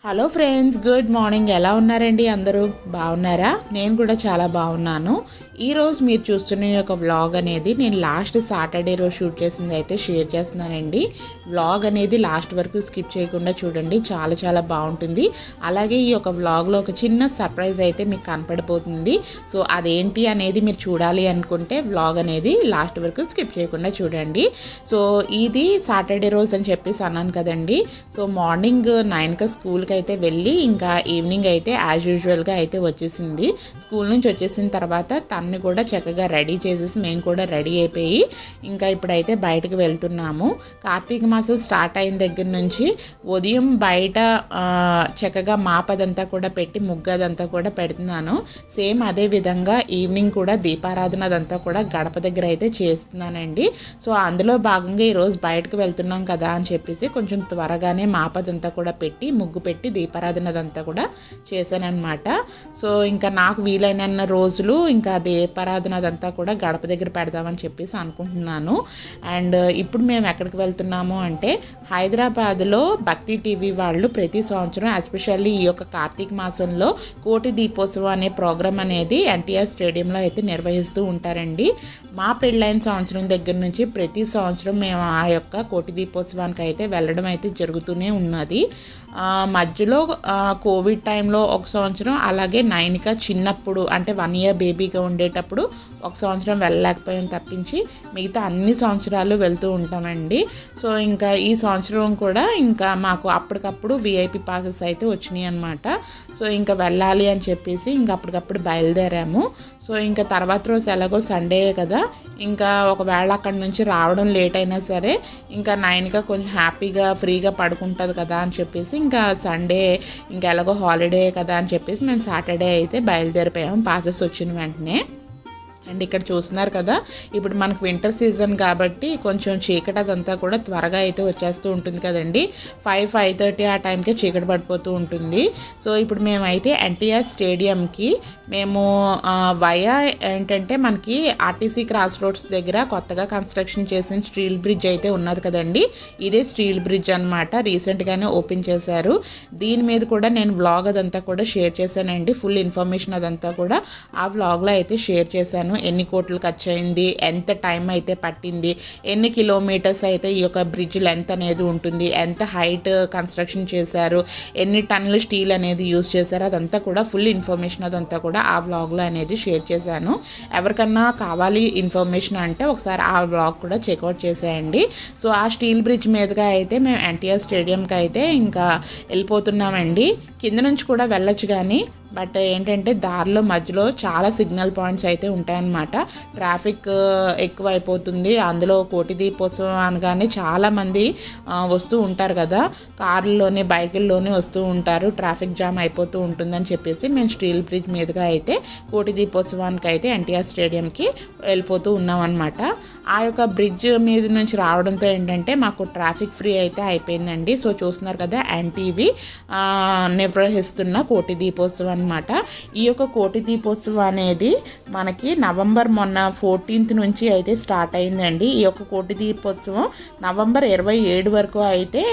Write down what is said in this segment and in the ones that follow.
Hello friends good morning ఎలా ఉన్నారండి అందరూ బాగున్నారా నేను కూడా చాలా బాగున్నాను ఈరోజు మీరు చూస్తున్న ఈ యొక్క వ్లాగ్ అనేది నేను లాస్ట్ సాటర్డే రోజు షూట్ చేసింది అయితే షేర్ చేస్తున్నానండి వ్లాగ్ అనేది లాస్ట్ వరకు స్కిప్ చేయకుండా చూడండి చాలా చాలా బాగుంటుంది అలాగే ఈ యొక్క వ్లాగ్లో ఒక చిన్న సర్ప్రైజ్ అయితే మీకు కనపడిపోతుంది సో అదేంటి అనేది మీరు చూడాలి అనుకుంటే వ్లాగ్ అనేది లాస్ట్ వరకు స్కిప్ చేయకుండా చూడండి సో ఇది సాటర్డే రోజు అని చెప్పేసి అన్నాను కదండి సో మార్నింగ్ నైన్కి స్కూల్కి అయితే వెళ్ళి ఇంకా ఈవినింగ్ అయితే యాజ్ యూజువల్గా అయితే వచ్చేసింది స్కూల్ నుంచి వచ్చేసిన తర్వాత తన్ని కూడా చక్కగా రెడీ చేసేసి మేము కూడా రెడీ అయిపోయి ఇంకా ఇప్పుడైతే బయటకు వెళ్తున్నాము కార్తీక మాసం స్టార్ట్ అయిన దగ్గర నుంచి ఉదయం బయట ఆ, చక్కగా మాపదంతా కూడా పెట్టి ముగ్గదంతా కూడా పెడుతున్నాను సేమ్ అదే విధంగా ఈవినింగ్ కూడా దీపారాధన అదంతా కూడా గడప దగ్గర అయితే చేస్తున్నానండి సో అందులో భాగంగా ఈరోజు బయటకు వెళ్తున్నాం కదా అని చెప్పేసి కొంచెం త్వరగానే మాపదంతా కూడా పెట్టి ముగ్గు పెట్టి దీపారాధన అదంతా కూడా చేశానన్నమాట సో ఇంకా నాకు వీలైన రోజులు ఇంకా దీపారాధన అదంతా కూడా గడప దగ్గర పెడదామని చెప్పేసి అనుకుంటున్నాను అండ్ ఇప్పుడు మేము ఎక్కడికి వెళ్తున్నాము అంటే హైదరాబాద్లో భక్తి టీవీ వాళ్ళు ప్రతి సంవత్సరం ఎస్పెషల్లీ ఈ యొక్క కార్తీక మాసంలో కోటి దీపోత్సవం అనే ప్రోగ్రామ్ అనేది ఎన్టీఆర్ స్టేడియంలో అయితే నిర్వహిస్తూ ఉంటారండి మా పెళ్ళైన సంవత్సరం దగ్గర నుంచి ప్రతి సంవత్సరం మేము ఆ యొక్క కోటి దీపోత్సవానికి అయితే వెళ్ళడం అయితే జరుగుతూనే ఉన్నది ఆ, మధ్యలో ఆ, కోవిడ్ టైంలో ఒక సంవత్సరం అలాగే నైన్గా చిన్నప్పుడు అంటే వన్ ఇయర్ బేబీగా ఉండేటప్పుడు ఒక సంవత్సరం వెళ్ళలేకపోయాం తప్పించి మిగతా అన్ని సంవత్సరాలు వెళ్తూ ఉంటామండి సో ఇంకా ఈ సంవత్సరం కూడా ఇంకా మాకు అప్పటికప్పుడు విఐపి పాసెస్ అయితే వచ్చినాయి అనమాట సో ఇంకా వెళ్ళాలి అని చెప్పేసి ఇంకా అప్పటికప్పుడు బయలుదేరాము సో ఇంకా తర్వాత రోజు ఎలాగో సండే కదా ఇంకా ఒకవేళ అక్కడి నుంచి రావడం లేట్ అయినా సరే ఇంకా నైన్గా కొంచెం హ్యాపీగా ఫ్రీగా పడుకుంటుంది కదా అని చెప్పేసి ఇంకా సండే ఇంకా ఎలాగో హాలిడే కదా అని చెప్పేసి మేము సాటర్డే అయితే బయలుదేరిపోయాము పాసెస్ వచ్చిన వెంటనే అండ్ ఇక్కడ చూస్తున్నారు కదా ఇప్పుడు మనకు వింటర్ సీజన్ కాబట్టి కొంచెం చీకటి అదంతా కూడా త్వరగా అయితే వచ్చేస్తూ ఉంటుంది కదండి ఫైవ్ ఫైవ్ థర్టీ ఆ టైంకే చీకటి పడిపోతూ ఉంటుంది సో ఇప్పుడు మేమైతే ఎన్టీఆర్ స్టేడియంకి మేము ఆ, వయా ఏంటంటే మనకి ఆర్టీసీ క్రాస్ రోడ్స్ దగ్గర కొత్తగా కన్స్ట్రక్షన్ చేసిన స్టీల్ బ్రిడ్జ్ అయితే ఉన్నది కదండి ఇదే స్టీల్ బ్రిడ్జ్ అనమాట రీసెంట్గానే ఓపెన్ చేశారు దీని మీద కూడా నేను వ్లాగ్ అదంతా కూడా షేర్ చేశానండి ఫుల్ ఇన్ఫర్మేషన్ అదంతా కూడా ఆ వ్లాగ్లో అయితే షేర్ చేశాను ఎన్ని కోట్లు ఖర్చు అయింది ఎంత టైం అయితే పట్టింది ఎన్ని కిలోమీటర్స్ అయితే ఈ యొక్క బ్రిడ్జ్ లెంత్ అనేది ఉంటుంది ఎంత హైట్ కన్స్ట్రక్షన్ చేశారు ఎన్ని టన్నుల స్టీల్ అనేది యూస్ చేశారు అదంతా కూడా ఫుల్ ఇన్ఫర్మేషన్ అదంతా కూడా ఆ వ్లాగ్లో అనేది షేర్ చేశాను ఎవరికన్నా కావాలి ఇన్ఫర్మేషన్ అంటే ఒకసారి ఆ వ్లాగ్ కూడా చెక్అవుట్ చేసేయండి సో ఆ స్టీల్ బ్రిడ్జ్ మీదుగా అయితే మేము ఎన్టీఆర్ స్టేడియంకి అయితే ఇంకా వెళ్ళిపోతున్నామండి కింద నుంచి కూడా వెళ్ళొచ్చు కానీ బట్ ఏంటంటే దారిలో మధ్యలో చాలా సిగ్నల్ పాయింట్స్ అయితే ఉంటాయన్నమాట ట్రాఫిక్ ఎక్కువ అయిపోతుంది అందులో కోటి దీపోత్సవం అనగానే చాలామంది ఆ, వస్తూ ఉంటారు కదా కార్లలోనే బైకుల్లోనే వస్తూ ఉంటారు ట్రాఫిక్ జామ్ అయిపోతూ ఉంటుందని చెప్పేసి మేము స్టీల్ బ్రిడ్జ్ మీదుగా అయితే కోటి దీపోత్సవానికి అయితే ఎన్టీఆర్ స్టేడియంకి వెళ్ళిపోతూ ఉన్నాం అనమాట ఆ యొక్క బ్రిడ్జ్ మీద నుంచి రావడంతో ఏంటంటే మాకు ట్రాఫిక్ ఫ్రీ అయితే అయిపోయిందండి సో చూస్తున్నారు కదా ఎన్టీవీ నిర్వహిస్తున్న కోటి దీపోత్సవం అనమాట ఈ యొక్క కోటి దీపోత్సవం అనేది మనకి నవంబర్ మొన్న ఫోర్టీన్త్ నుంచి అయితే స్టార్ట్ అయిందండి ఈ యొక్క కోటి దీపోత్సవం నవంబర్ ఇరవై ఏడు వరకు అయితే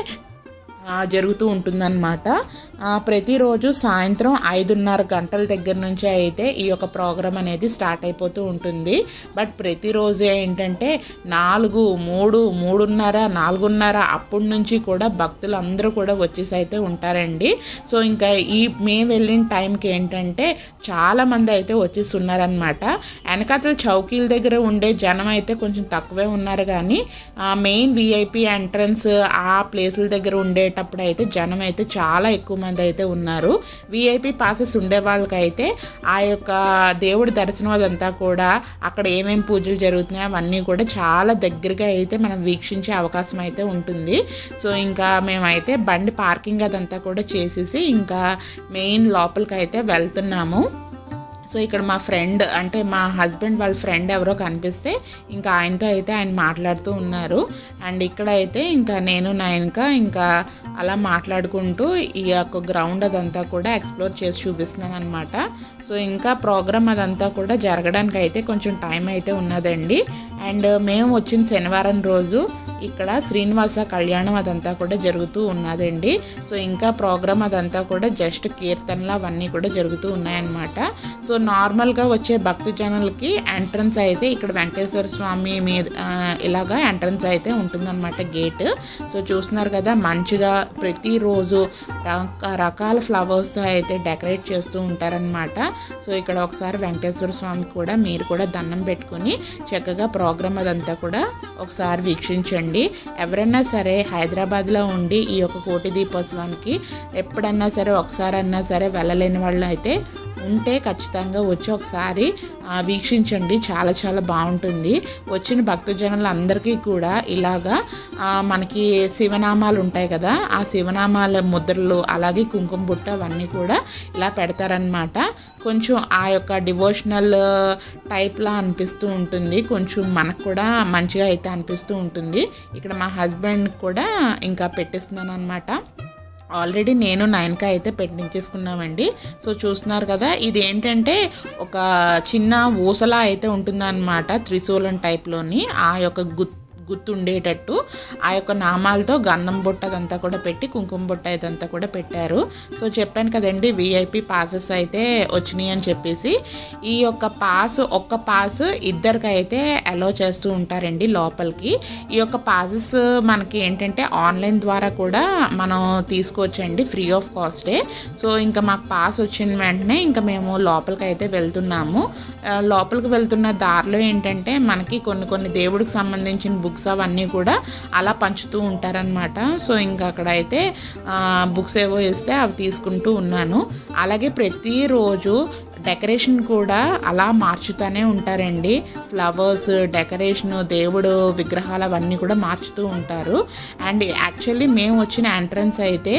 ఆ, జరుగుతూ ఉంటుందన్నమాట ఆ, ప్రతిరోజు సాయంత్రం ఐదున్నర గంటల దగ్గర నుంచి అయితే ఈ యొక్క ప్రోగ్రామ్ అనేది స్టార్ట్ అయిపోతూ ఉంటుంది బట్ ప్రతిరోజు ఏంటంటే నాలుగు మూడు మూడున్నర నాలుగున్నర అప్పటి నుంచి కూడా భక్తులు అందరూ కూడా వచ్చేసి అయితే ఉంటారండి సో ఇంకా ఈ మేము వెళ్ళిన టైంకి ఏంటంటే చాలామంది అయితే వచ్చేసి ఉన్నారనమాట వెనకాతల చౌకీల దగ్గర ఉండే జనం అయితే కొంచెం తక్కువే ఉన్నారు కానీ మెయిన్ విఐపి ఎంట్రన్స్ ఆ ప్లేసుల దగ్గర ఉండేటప్పుడు అయితే జనం అయితే చాలా ఎక్కువ మంది అయితే ఉన్నారు విఐపి పాసెస్ ఉండే వాళ్ళకైతే ఆ యొక్క దేవుడి దర్శనం అదంతా కూడా అక్కడ ఏమేమి పూజలు జరుగుతున్నాయో అవన్నీ కూడా చాలా దగ్గరగా అయితే మనం వీక్షించే అవకాశం అయితే ఉంటుంది సో ఇంకా మేమైతే బండి పార్కింగ్ అదంతా కూడా చేసేసి ఇంకా మెయిన్ లోపలికి అయితే వెళ్తున్నాము సో ఇక్కడ మా ఫ్రెండ్ అంటే మా హస్బెండ్ వాళ్ళ ఫ్రెండ్ ఎవరో కనిపిస్తే ఇంకా ఆయనతో అయితే ఆయన మాట్లాడుతూ ఉన్నారు అండ్ ఇక్కడ అయితే ఇంకా నేను నాయనక ఇంకా అలా మాట్లాడుకుంటూ ఈ యొక్క గ్రౌండ్ అదంతా కూడా ఎక్స్ప్లోర్ చేసి చూపిస్తున్నాను అనమాట సో ఇంకా ప్రోగ్రామ్ అదంతా కూడా జరగడానికి అయితే కొంచెం టైం అయితే ఉన్నదండి అండ్ మేము వచ్చిన శనివారం రోజు ఇక్కడ శ్రీనివాస కళ్యాణం అదంతా కూడా జరుగుతూ ఉన్నదండి సో ఇంకా ప్రోగ్రామ్ అదంతా కూడా జస్ట్ కీర్తనలు అవన్నీ కూడా జరుగుతూ ఉన్నాయన్నమాట సో నార్మల్గా వచ్చే భక్తి జనులకి ఎంట్రన్స్ అయితే ఇక్కడ వెంకటేశ్వర స్వామి మీద ఆ, ఇలాగా ఎంట్రన్స్ అయితే ఉంటుందన్నమాట గేట్ సో చూస్తున్నారు కదా మంచిగా ప్రతిరోజు రకరకాల ఫ్లవర్స్తో అయితే డెకరేట్ చేస్తూ ఉంటారనమాట సో ఇక్కడ ఒకసారి వెంకటేశ్వర స్వామి కూడా మీరు కూడా దండం పెట్టుకుని చక్కగా ప్రోగ్రామ్ అదంతా కూడా ఒకసారి వీక్షించండి ఎవరైనా సరే హైదరాబాద్లో ఉండి ఈ యొక్క కోటి దీపోత్సవానికి ఎప్పుడన్నా సరే ఒకసారన్నా సరే వెళ్ళలేని వాళ్ళు అయితే ఉంటే ఖచ్చితంగా వచ్చి ఒకసారి ఆ, వీక్షించండి చాలా చాలా బాగుంటుంది వచ్చిన భక్తజనులు అందరికీ కూడా ఇలాగా ఆ, మనకి శివనామాలు ఉంటాయి కదా ఆ శివనామాల ముద్రలు అలాగే కుంకుమ బుట్ట అవన్నీ కూడా ఇలా పెడతారనమాట కొంచెం ఆ యొక్క డివోషనల్ టైప్లా అనిపిస్తూ ఉంటుంది కొంచెం మనకు కూడా మంచిగా అయితే అనిపిస్తూ ఉంటుంది ఇక్కడ మా హస్బెండ్ కూడా ఇంకా పెట్టిస్తున్నాను అనమాట ఆల్రెడీ నేను నైన్కా అయితే పెట్టించేసుకున్నామండి సో చూస్తున్నారు కదా ఇది ఏంటంటే ఒక చిన్న ఊసలా అయితే ఉంటుందన్నమాట త్రిశూలం టైప్లోని ఆ యొక్క గుత్ గుర్తుండేటట్టు ఆ యొక్క నామాలతో గంధం బుట్ట అదంతా కూడా పెట్టి కుంకుమ బుట్ట ఇదంతా కూడా పెట్టారు సో చెప్పాను కదండి విఐపి పాసెస్ అయితే వచ్చినాయి అని చెప్పేసి ఈ యొక్క పాస్ ఒక్క పాస్ ఇద్దరికి అయితే అలో చేస్తూ ఉంటారండి లోపలికి ఈ యొక్క పాసెస్ మనకి ఏంటంటే ఆన్లైన్ ద్వారా కూడా మనం తీసుకోవచ్చండి ఫ్రీ ఆఫ్ కాస్టే సో ఇంకా మాకు పాస్ వచ్చిన వెంటనే ఇంకా మేము లోపలికి అయితే వెళ్తున్నాము ఆ, లోపలికి వెళ్తున్న దారిలో ఏంటంటే మనకి కొన్ని కొన్ని దేవుడికి సంబంధించిన బుక్స్ అవన్నీ కూడా అలా పంచుతూ ఉంటారనమాట సో ఇంకా అక్కడ అయితే బుక్స్ ఏవో ఇస్తే అవి తీసుకుంటూ ఉన్నాను అలాగే ప్రతిరోజు డెకరేషన్ కూడా అలా మార్చుతూనే ఉంటారండి ఫ్లవర్స్ డెకరేషన్ దేవుడు విగ్రహాలు అవన్నీ కూడా మార్చుతూ ఉంటారు అండ్ యాక్చువల్లీ మేము వచ్చిన ఎంట్రన్స్ అయితే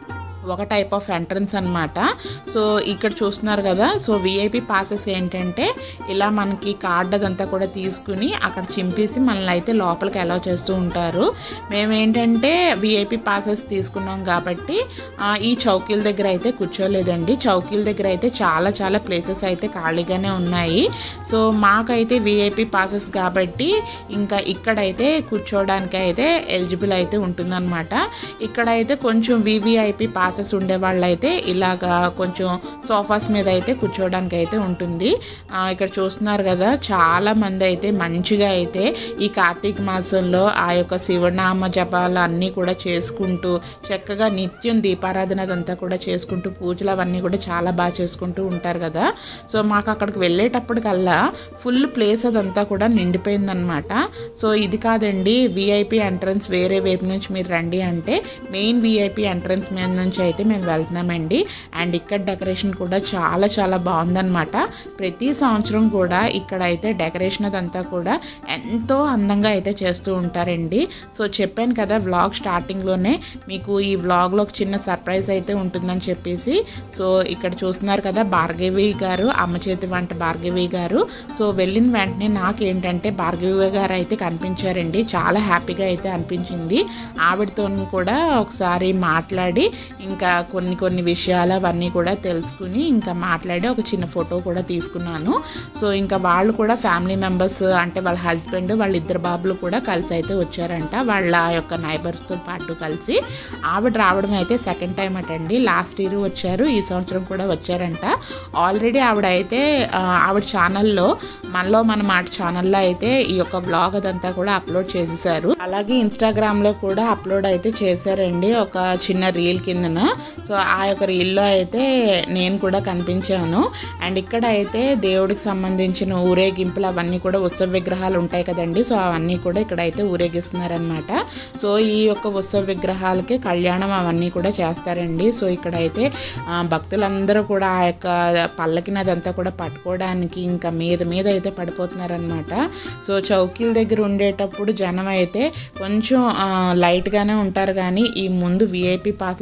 ఒక టైప్ ఆఫ్ ఎంట్రన్స్ అనమాట సో ఇక్కడ చూస్తున్నారు కదా సో విఐపి పాసెస్ ఏంటంటే ఇలా మనకి కార్డ్ అదంతా కూడా తీసుకుని అక్కడ చింపేసి మనల్ని అయితే లోపలికి అలౌ చేస్తూ ఉంటారు మేమేంటంటే విఐపి పాసెస్ తీసుకున్నాం కాబట్టి ఆ, ఈ చౌకీల దగ్గర అయితే కూర్చోలేదండి చౌకీల దగ్గర అయితే చాలా చాలా ప్లేసెస్ అయితే ఖాళీగానే ఉన్నాయి సో మాకైతే విఐపి పాసెస్ కాబట్టి ఇంకా ఇక్కడైతే కూర్చోవడానికి అయితే ఎలిజిబుల్ అయితే ఉంటుందన్నమాట ఇక్కడైతే కొంచెం వివిఐపి పాసెస్ ఉండే వాళ్ళైతే ఇలాగా కొంచెం సోఫాస్ మీద అయితే కూర్చోవడానికి అయితే ఉంటుంది ఆ, ఇక్కడ చూస్తున్నారు కదా చాలా మంది అయితే మంచిగా అయితే ఈ కార్తీక మాసంలో ఆ యొక్క శివనామ జపాలు అన్నీ కూడా చేసుకుంటూ చక్కగా నిత్యం దీపారాధన అదంతా కూడా చేసుకుంటూ పూజలు అవన్నీ కూడా చాలా బాగా చేసుకుంటూ ఉంటారు కదా సో మాకు అక్కడికి వెళ్ళేటప్పటికల్లా ఫుల్ ప్లేస్ అదంతా కూడా నిండిపోయిందనమాట సో ఇది కాదండి విఐపి ఎంట్రన్స్ వేరే వైపు నుంచి మీరు రండి అంటే మెయిన్ విఐపి ఎంట్రన్స్ మీద నుంచి అయితే మేము వెళ్తున్నామండి అండ్ ఇక్కడ డెకరేషన్ కూడా చాలా చాలా బాగుందన్నమాట ప్రతి సంవత్సరం కూడా ఇక్కడ అయితే డెకరేషన్ అదంతా కూడా ఎంతో అందంగా అయితే చేస్తూ ఉంటారండి సో చెప్పాను కదా వ్లాగ్ స్టార్టింగ్లోనే మీకు ఈ వ్లాగ్లో ఒక చిన్న సర్ప్రైజ్ అయితే ఉంటుందని చెప్పేసి సో ఇక్కడ చూస్తున్నారు కదా భార్గవి గారు అమ్మ చేతి వంట భార్గవి గారు సో వెళ్ళిన వెంటనే నాకు ఏంటంటే భార్గవి గారు అయితే కనిపించారండి చాలా హ్యాపీగా అయితే అనిపించింది ఆవిడతో కూడా ఒకసారి మాట్లాడి ఇంకా కొన్ని కొన్ని విషయాలు అవన్నీ కూడా తెలుసుకుని ఇంకా మాట్లాడి ఒక చిన్న ఫోటో కూడా తీసుకున్నాను సో ఇంకా వాళ్ళు కూడా ఫ్యామిలీ మెంబర్స్ అంటే వాళ్ళ హస్బెండ్ వాళ్ళ ఇద్దరు బాబులు కూడా కలిసి అయితే వచ్చారంట వాళ్ళ యొక్క నైబర్స్తో పాటు కలిసి ఆవిడ రావడం అయితే సెకండ్ టైం అటండి లాస్ట్ ఇయర్ వచ్చారు ఈ సంవత్సరం కూడా వచ్చారంట ఆల్రెడీ ఆవిడ అయితే ఆ, ఆవిడ ఛానల్లో మనలో మన మాట ఛానల్లో అయితే ఈ యొక్క వ్లాగ్ అదంతా కూడా అప్లోడ్ చేసేసారు అలాగే ఇన్స్టాగ్రామ్లో కూడా అప్లోడ్ అయితే చేశారండి ఒక చిన్న రీల్ కిందన సో ఆ యొక్క రీల్లో అయితే నేను కూడా కనిపించాను అండ్ ఇక్కడ అయితే దేవుడికి సంబంధించిన ఊరేగింపులు అవన్నీ కూడా ఉత్సవ విగ్రహాలు ఉంటాయి కదండి సో అవన్నీ కూడా ఇక్కడ అయితే ఊరేగిస్తున్నారనమాట సో ఈ యొక్క ఉత్సవ విగ్రహాలకి కళ్యాణం అవన్నీ కూడా చేస్తారండి సో ఇక్కడైతే ఆ, భక్తులందరూ కూడా ఆ యొక్క పల్లకిని అదంతా కూడా పట్టుకోవడానికి ఇంకా మీద మీద అయితే పడిపోతున్నారనమాట సో చౌకీల దగ్గర ఉండేటప్పుడు జనం అయితే కొంచెం ఆ, లైట్గానే ఉంటారు కానీ ఈ ముందు విఐపి పాసుల దగ్గర అయితే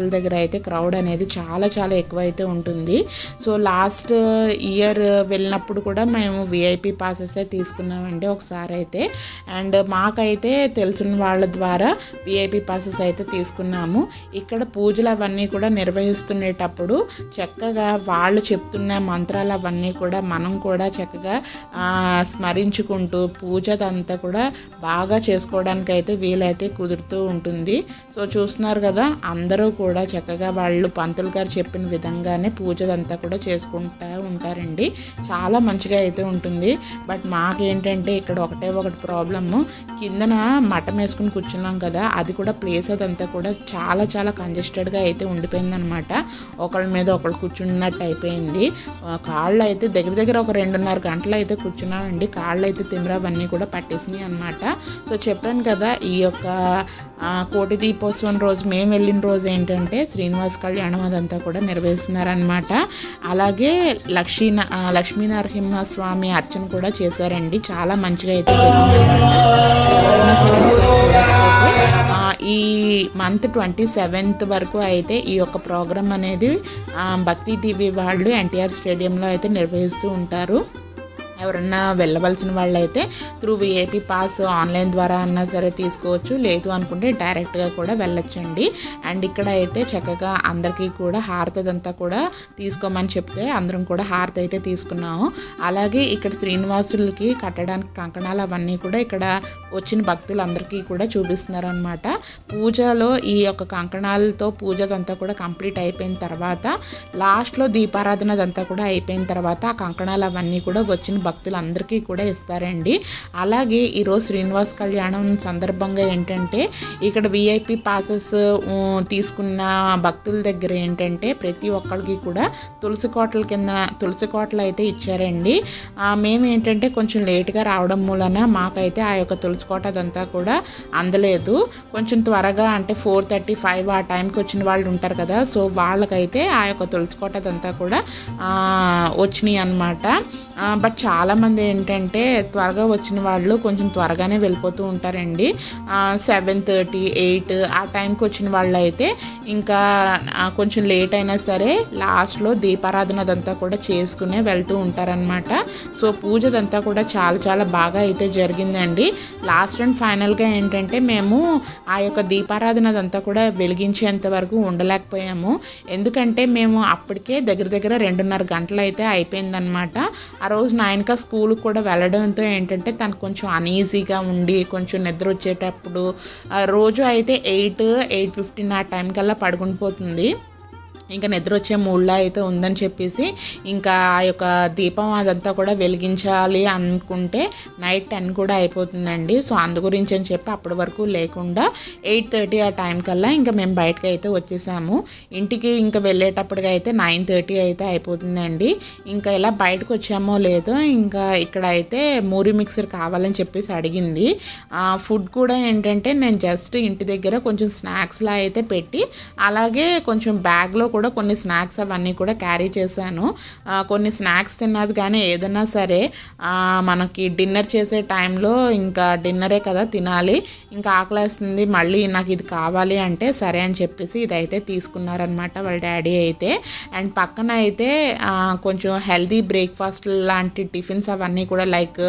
అయితే క్రౌడ్ అనేది చాలా చాలా ఎక్కువ అయితే ఉంటుంది సో లాస్ట్ ఇయర్ వెళ్ళినప్పుడు కూడా మేము విఐపి పాసెస్ తీసుకున్నామండి ఒకసారి అయితే అండ్ మాకైతే తెలిసిన వాళ్ళ ద్వారా విఐపి పాసెస్ అయితే తీసుకున్నాము ఇక్కడ పూజలు అవన్నీ కూడా నిర్వహిస్తునేటప్పుడు చక్కగా వాళ్ళు చెప్తున్న మంత్రాలు అవన్నీ కూడా మనం కూడా చక్కగా ఆ, స్మరించుకుంటూ పూజ అంతా కూడా బాగా చేసుకోవడానికి అయితే వీలైతే కుదురుతూ ఉంటుంది సో చూస్తున్నారు కదా అందరూ కూడా చక్కగా వాళ్ళు పంతులు గారు చెప్పిన విధంగానే పూజ అంతా కూడా చేసుకుంటూ ఉంటారండి చాలా మంచిగా అయితే ఉంటుంది బట్ మాకేంటంటే ఇక్కడ ఒకటే ఒకటి ప్రాబ్లము కిందన మఠం వేసుకుని కూర్చున్నాం కదా అది కూడా ప్లేస్ అదంతా కూడా చాలా చాలా కంజెస్టెడ్గా అయితే ఉండిపోయింది అనమాట ఒకళ్ళ మీద ఒకళ్ళు కూర్చున్నట్టు అయిపోయింది ఆ, కాళ్ళు అయితే దగ్గర దగ్గర ఒక రెండున్నర గంటలు అయితే కూర్చున్నామండి కాళ్ళు అయితే తిమిరవన్నీ కూడా పట్టేసినాయి అనమాట సో చెప్పాను కదా ఈ యొక్క ఆ, కోటి దీపోత్సవం రోజు మేము వెళ్ళిన రోజు ఏంటంటే శ్రీనివాస్ కళ్యాణం అదంతా కూడా నిర్వహిస్తున్నారనమాట అలాగే లక్ష్మీ ఆ, లక్ష్మీనరసింహ స్వామి అర్చన కూడా చేశారండి చాలా మంచిగా అయితే జరిగిందన్నమాట. ఎవరైనా సినిమా చూడకపోతే, ఆ, ఈ మంత్ ట్వంటీ సెవెంత్ వరకు అయితే ఈ యొక్క ప్రోగ్రామ్ అనేది ఆ, భక్తి టీవీ వాళ్ళు ఎన్టీఆర్ స్టేడియంలో అయితే నిర్వహిస్తూ ఉంటారు ఎవరన్నా వెళ్ళవలసిన వాళ్ళైతే త్రూ విఐపి పాస్ ఆన్లైన్ ద్వారా అన్నా సరే తీసుకోవచ్చు లేదు అనుకుంటే డైరెక్ట్గా కూడా వెళ్ళొచ్చండి అండ్ ఇక్కడ అయితే చక్కగా అందరికీ కూడా హారతి అదంతా కూడా తీసుకోమని చెప్తే అందరం కూడా హారతి అయితే తీసుకున్నాము అలాగే ఇక్కడ శ్రీనివాసులకి కట్టడానికి కంకణాలు అవన్నీ కూడా ఇక్కడ వచ్చిన భక్తులందరికీ కూడా చూపిస్తున్నారనమాట పూజలో ఈ యొక్క కంకణాలతో పూజ అంతా కూడా కంప్లీట్ అయిపోయిన తర్వాత లాస్ట్లో దీపారాధన అదంతా కూడా అయిపోయిన తర్వాత ఆ కంకణాలు అవన్నీ కూడా వచ్చిన భక్తులందరికీ కూడా ఇస్తారండి అలాగే ఈరోజు శ్రీనివాస్ కళ్యాణం సందర్భంగా ఏంటంటే ఇక్కడ విఐపి పాసెస్ తీసుకున్న భక్తుల దగ్గర ఏంటంటే ప్రతి ఒక్కరికి కూడా తులసి కోటల కింద తులసి కోటలు అయితే ఇచ్చారండి ఆ, మేము ఏంటంటే కొంచెం లేట్గా రావడం మూలన మాకైతే ఆ యొక్క తులసి కోట అదంతా కూడా అందలేదు కొంచెం త్వరగా అంటే ఫోర్ థర్టీ ఫైవ్ ఆ టైంకి వచ్చిన వాళ్ళు ఉంటారు కదా సో వాళ్ళకైతే ఆ యొక్క తులసి కోట అదంతా కూడా ఆ, వచ్చినాయి అనమాట బట్ చాలామంది ఏంటంటే త్వరగా వచ్చిన వాళ్ళు కొంచెం త్వరగానే వెళ్ళిపోతూ ఉంటారండి సెవెన్ థర్టీ ఎయిట్ ఆ టైంకి వచ్చిన వాళ్ళు అయితే ఇంకా ఆ, కొంచెం లేట్ అయినా సరే లాస్ట్లో దీపారాధన అదంతా కూడా చేసుకునే వెళ్తూ ఉంటారనమాట సో పూజ అదంతా కూడా చాలా చాలా బాగా అయితే జరిగిందండి లాస్ట్ అండ్ ఫైనల్గా ఏంటంటే మేము ఆ యొక్క దీపారాధన అదంతా కూడా వెలిగించేంత వరకు ఉండలేకపోయాము ఎందుకంటే మేము అప్పటికే దగ్గర దగ్గర రెండున్నర గంటలు అయితే అయిపోయిందనమాట ఆ రోజు నాయనక స్కూల్కి కూడా వెళ్ళడంతో ఏంటంటే తనకు కొంచెం అనీజీగా ఉండి కొంచెం నిద్ర వచ్చేటప్పుడు ఆ రోజు అయితే ఎయిట్ ఎయిట్ ఫిఫ్టీన్ ఆ టైం కల్లా పడుకుని పోతుంది ఇంకా నిద్ర వచ్చే మూడ్లా అయితే ఉందని చెప్పేసి ఇంకా ఆ యొక్క దీపం అదంతా కూడా వెలిగించాలి అనుకుంటే నైట్ టెన్ కూడా అయిపోతుందండి సో అందు గురించి అని చెప్పి అప్పటి వరకు లేకుండా ఎయిట్ థర్టీ ఆ టైం కల్లా ఇంకా మేము బయటకు అయితే వచ్చేసాము ఇంటికి ఇంకా వెళ్ళేటప్పటికి అయితే నైన్ థర్టీ అయితే అయిపోతుందండి ఇంకా ఇలా బయటకు వచ్చామో లేదో ఇంకా ఇక్కడ అయితే మూరి మిక్సర్ కావాలని చెప్పేసి అడిగింది ఆ, ఫుడ్ కూడా ఏంటంటే నేను జస్ట్ ఇంటి దగ్గర కొంచెం స్నాక్స్లా అయితే పెట్టి అలాగే కొంచెం బ్యాగ్లో కూడా కొన్ని స్నాక్స్ అవన్నీ కూడా క్యారీ చేశాను ఆ, కొన్ని స్నాక్స్ తిన్నది కానీ ఏదైనా సరే ఆ, మనకి డిన్నర్ చేసే టైంలో ఇంకా డిన్నరే కదా తినాలి ఇంకా ఆకలేస్తుంది మళ్ళీ నాకు ఇది కావాలి అంటే సరే అని చెప్పేసి ఇదైతే తీసుకున్నారనమాట వాళ్ళ డాడీ అయితే అండ్ పక్కన అయితే ఆ, కొంచెం హెల్దీ బ్రేక్ఫాస్ట్ లాంటి టిఫిన్స్ అవన్నీ కూడా లైక్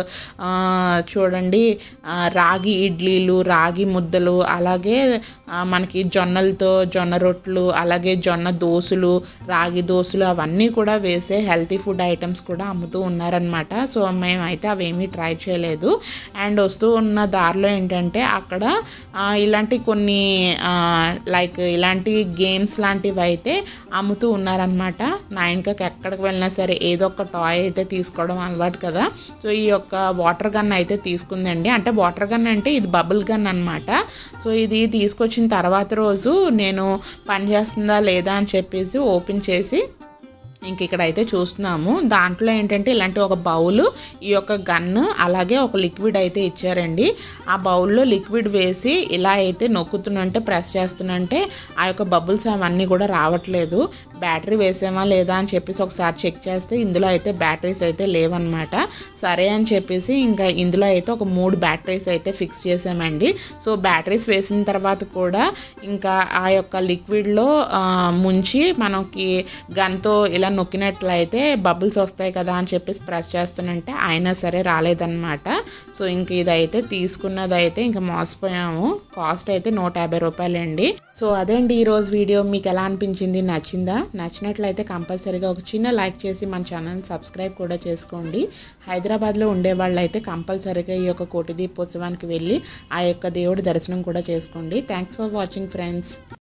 చూడండి ఆ, రాగి ఇడ్లీలు రాగి ముద్దలు అలాగే ఆ, మనకి జొన్నలతో జొన్న రొట్లు అలాగే జొన్న దోసులు రాగి దోసులు అవన్నీ కూడా వేసే హెల్తీ ఫుడ్ ఐటమ్స్ కూడా అమ్ముతూ ఉన్నారనమాట సో మేమైతే అవేమీ ట్రై చేయలేదు అండ్ వస్తూ ఉన్న దారిలో ఏంటంటే అక్కడ ఆ, ఇలాంటి కొన్ని లైక్ ఇలాంటి గేమ్స్ లాంటివి అయితే అమ్ముతూ ఉన్నారనమాట నైన్కి ఎక్కడికి వెళ్ళినా సరే ఏదో ఒక టాయ్ అయితే తీసుకోవడం అలవాటు కదా సో ఈ యొక్క వాటర్ గన్ అయితే తీసుకుందండి అంటే వాటర్ గన్ అంటే ఇది బబుల్ గన్ అనమాట సో ఇది తీసుకొచ్చిన తర్వాత రోజు నేను పని చేస్తుందా లేదా అని చెప్పేసి ఓపెన్ చేసి ఇంక ఇక్కడ అయితే చూస్తున్నాము దాంట్లో ఏంటంటే ఇలాంటి ఒక బౌల్ ఈ యొక్క గన్ అలాగే ఒక లిక్విడ్ అయితే ఇచ్చారండి ఆ బౌల్లో లిక్విడ్ వేసి ఇలా అయితే నొక్కుతున్నంటే ప్రెస్ చేస్తున్నంటే ఆ యొక్క బబుల్స్ అవన్నీ కూడా రావట్లేదు బ్యాటరీ వేసామా లేదా అని చెప్పేసి ఒకసారి చెక్ చేస్తే ఇందులో అయితే బ్యాటరీస్ అయితే లేవన్నమాట సరే అని చెప్పేసి ఇంకా ఇందులో అయితే ఒక మూడు బ్యాటరీస్ అయితే ఫిక్స్ చేసామండి సో బ్యాటరీస్ వేసిన తర్వాత కూడా ఇంకా ఆ యొక్క లిక్విడ్లో ముంచి మనకి గన్తో ఇలా నొక్కినట్లయితే బబుల్స్ వస్తాయి కదా అని చెప్పేసి ప్రెస్ చేస్తానంటే అయినా సరే రాలేదన్నమాట సో ఇంక ఇదైతే తీసుకున్నది అయితే ఇంకా మోసపోయాము కాస్ట్ అయితే నూట యాభై రూపాయలండి సో అదేండి ఈరోజు వీడియో మీకు ఎలా అనిపించింది నచ్చిందా నచ్చినట్లయితే కంపల్సరీగా ఒక చిన్న లైక్ చేసి మన ఛానల్ సబ్స్క్రైబ్ కూడా చేసుకోండి హైదరాబాద్లో ఉండే వాళ్ళు అయితే కంపల్సరీగా ఈ యొక్క కోటి దీపోత్సవానికి వెళ్ళి ఆ యొక్క దేవుడి దర్శనం కూడా చేసుకోండి థ్యాంక్స్ ఫర్ వాచింగ్ ఫ్రెండ్స్